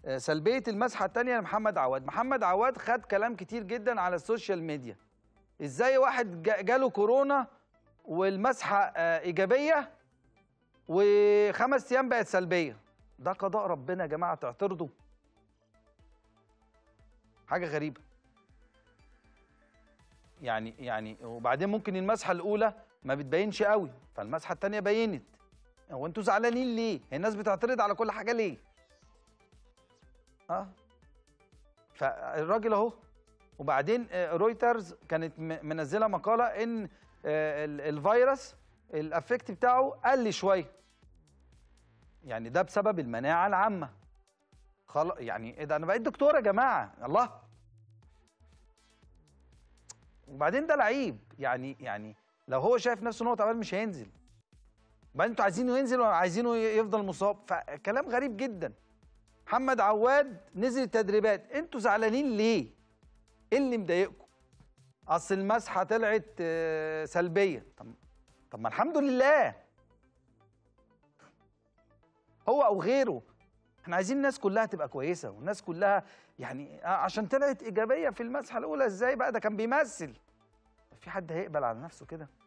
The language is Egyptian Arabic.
آه، سلبيه المسحه الثانيه لمحمد عواد محمد عواد خد كلام كتير جدا على السوشيال ميديا ازاي واحد جا- جاله كورونا والمسحه آه، ايجابيه وخمس ايام بقت سلبيه ده قضاء ربنا يا جماعه تعترضوا حاجه غريبه يعني يعني وبعدين ممكن المسحه الاولى ما بتبينش قوي فالمسحه الثانيه بينت هو انتوا زعلانين ليه هي الناس بتعترض على كل حاجه ليه اه فالراجل اهو وبعدين آه، رويترز كانت م- منزله مقاله ان آه، ال- الفيروس الافكت بتاعه قل شويه يعني ده بسبب المناعه العامه خلاص يعني ايه ده انا بقيت دكتور يا جماعه الله وبعدين ده لعيب يعني يعني لو هو شايف نفسه ان هو تعبان مش هينزل بعدين انتوا عايزينه ينزل ولا عايزينه يفضل مصاب فكلام غريب جدا محمد عواد نزل التدريبات انتوا زعلانين ليه ايه اللي مضايقكم اصل المسحه طلعت آه، سلبيه طب طب ما الحمد لله هو او غيره احنا عايزين الناس كلها تبقى كويسه والناس كلها يعني آه، عشان طلعت ايجابيه في المسحه الاولى ازاي بقى ده كان بيمثل في حد هيقبل على نفسه كده